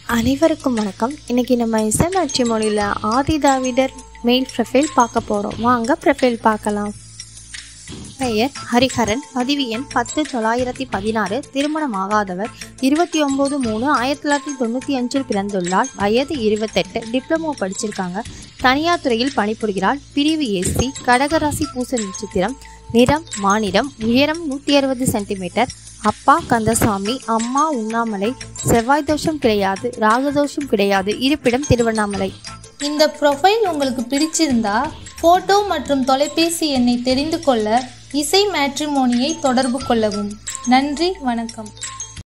அனைவருக்கும் வணக்கம் இன்னைக்கு நம்ம இசை மேட்ரிமோனியில் ஆதிதாவிடர் மெயில் ப்ரொஃபைல் பார்க்க போகிறோம் வாங்க ப்ரொஃபைல் பார்க்கலாம் பெயர் ஹரிஹரன் பதிவு எண் பத்து தொள்ளாயிரத்தி பதினாறு திருமணம் ஆகாதவர் இருபத்தி ஒம்பது மூணு ஆயிரத்தி தொள்ளாயிரத்தி தொண்ணூற்றி அஞ்சில் பிறந்துள்ளார் வயது இருபத்தெட்டு டிப்ளமோ படிச்சிருக்காங்க தனியார் துறையில் பணிபுரிகிறார் பிரிவு எஸ்சி கடகராசி பூச நட்சத்திரம் நிறம் மாநிலம் உயரம் நூற்றி அறுபது சென்டிமீட்டர் அப்பா கந்தசாமி அம்மா உண்ணாமலை செவ்வாய் தோஷம் கிடையாது ராகதோஷம் கிடையாது இருப்பிடம் திருவண்ணாமலை இந்த ப்ரொஃபைல் உங்களுக்கு பிடிச்சிருந்தா ஃபோட்டோ மற்றும் தொலைபேசி எண்ணை தெரிந்து கொள்ள இசை மேட்ரிமோனியை தொடர்பு கொள்ளவும் நன்றி வணக்கம்